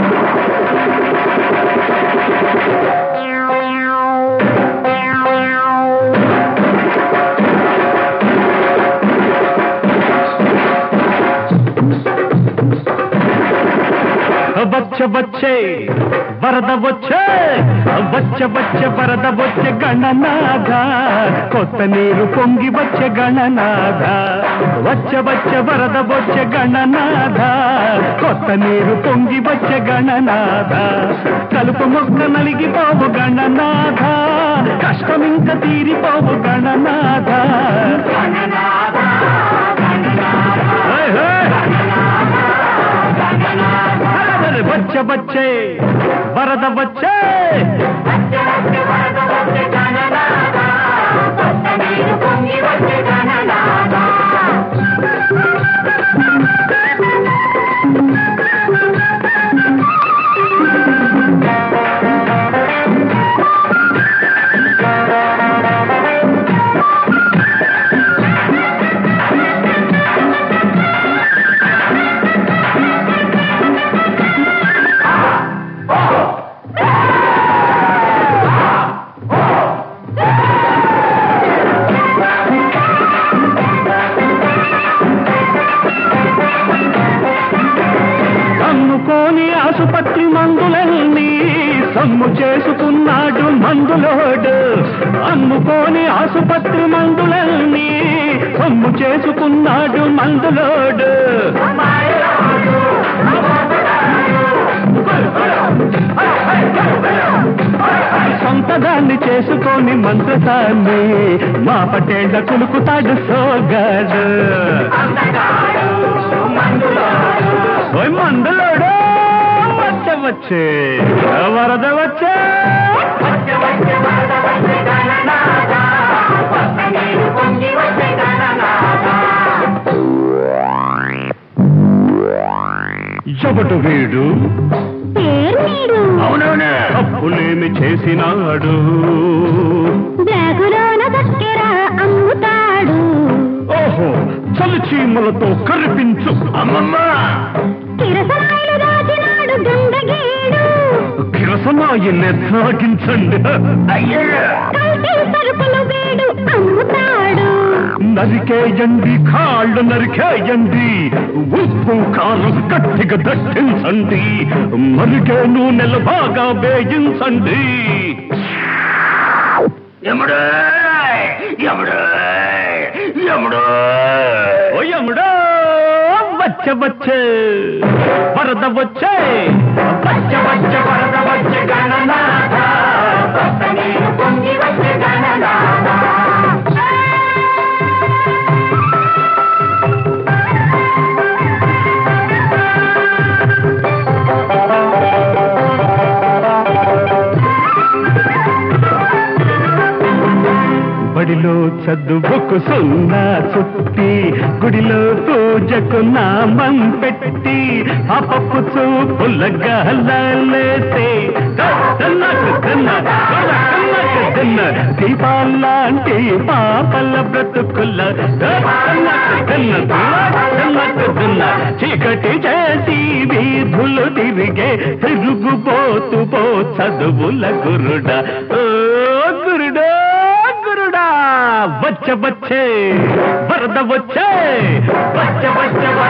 వచ్చ వచ్చే వరద వచ్చే వచ్చ వచ్చే వరద వచ్చే గణనాథ కొత్త నీరు పొంగి వచ్చే గణనాథ వచ్చ వచ్చే వరద వచ్చే గణనాథ కొత్త నీరు పొంగి వచ్చే గణనాథ కలుపు మొక్క నలిగిపోవు గణనాథ కష్టం ఇంక తీరిపోవు గణనాథ హే, హే. అరే, వచ్చే వచ్చే వరద వచ్చే అమ్ముకోని ఆసుపత్రి మందులన్నీ సొమ్ము చేసుకున్నాడు మందులోడు అమ్ముకోని ఆసుపత్రి మందులన్నీ సొమ్ము చేసుకున్నాడు మందులోడు సొంత దాన్ని చేసుకొని మంత్రసాన్ని మా పటేళ్ల కులుకుతాడు సోగాడు ఓయ్ మందులోడు వచ్చే వచ్చే వరద వచ్చే ఎవడు వీడు పేరు నీడు అవునవునే తప్పులేమి చేసినాడు బ్యాగులోన చక్కెర అమ్ముతాడు ఓహో చలి చీమలతో కరిపించు అమ్మమ్మ కిరసనాయలు దాచినాడు గంగగీడు కిరసనాయిల్ని తాగించండి కల్తీ సరుకులు వీడు అమ్ముతాడు నరికేయండి కాళ్ళు నరికేయండి ఉప్పు కారం గట్టిగా దట్టించండి మరిగే నూనెలు బాగా వేయించండి ఎముడు ఎముడు ఎముడు ఓ యముడో వచ్చే వచ్చే వరద వచ్చే వచ్చే వచ్చే వరద వచ్చే గణనాథ బడిలో చదువుకు సున్నా చుట్టి గుడిలో పూజకు నామం పెట్టి ఆ పప్పు చూపులగా లేతే దీపాలాంటి పాపల బ్రతుకుల చీకటి చేసి వీధులు తిరిగే తిరుగుబోతు పో చదువుల గురుడ ఓ గురుడా గురుడా వచ్చ వచ్చే వరద వచ్చే వచ్చ వచ్చ